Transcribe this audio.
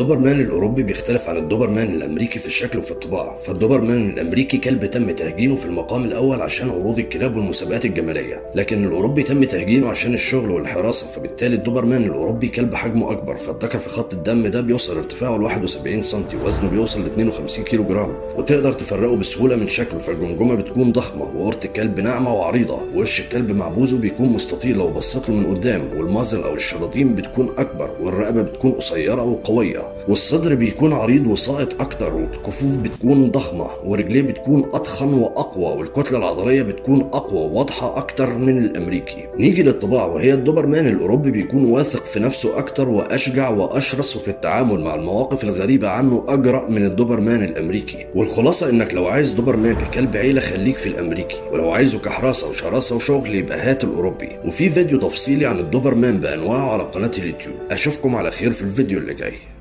الدوبرمان الاوروبي بيختلف عن الدوبرمان الامريكي في الشكل وفي الطباع فالدوبرمان الامريكي كلب تم تهجينه في المقام الاول عشان عروض الكلاب والمسابقات الجماليه لكن الاوروبي تم تهجينه عشان الشغل والحراسه فبالتالي الدوبرمان الاوروبي كلب حجمه اكبر فالذكر في خط الدم ده بيوصل ارتفاعه ل 71 سم ووزنه بيوصل ل 52 كيلو جرام وتقدر تفرقه بسهوله من شكله فالجمجمه بتكون ضخمه وقرط الكلب ناعمه وعريضه ووش الكلب مع بوزه بيكون مستطيل لو بصيت له من قدام والمازل او الشراطين بتكون اكبر والرقبه بتكون قصيره وقويه والصدر بيكون عريض وساقط اكتر والكفوف بتكون ضخمه ورجليه بتكون اضخم واقوى والكتله العضليه بتكون اقوى وواضحه اكتر من الامريكي نيجي للطباع وهي الدوبرمان الاوروبي بيكون واثق في نفسه اكتر واشجع واشرس وفي التعامل مع المواقف الغريبه عنه اجرأ من الدوبرمان الامريكي والخلاصه انك لو عايز دوبرمان ككلب عيله خليك في الامريكي ولو عايزه كحراسه وشراسه وشغل يبقى هات الاوروبي وفي فيديو تفصيلي عن الدوبرمان بانواعه على قناه اليوتيوب اشوفكم على خير في الفيديو اللي جاي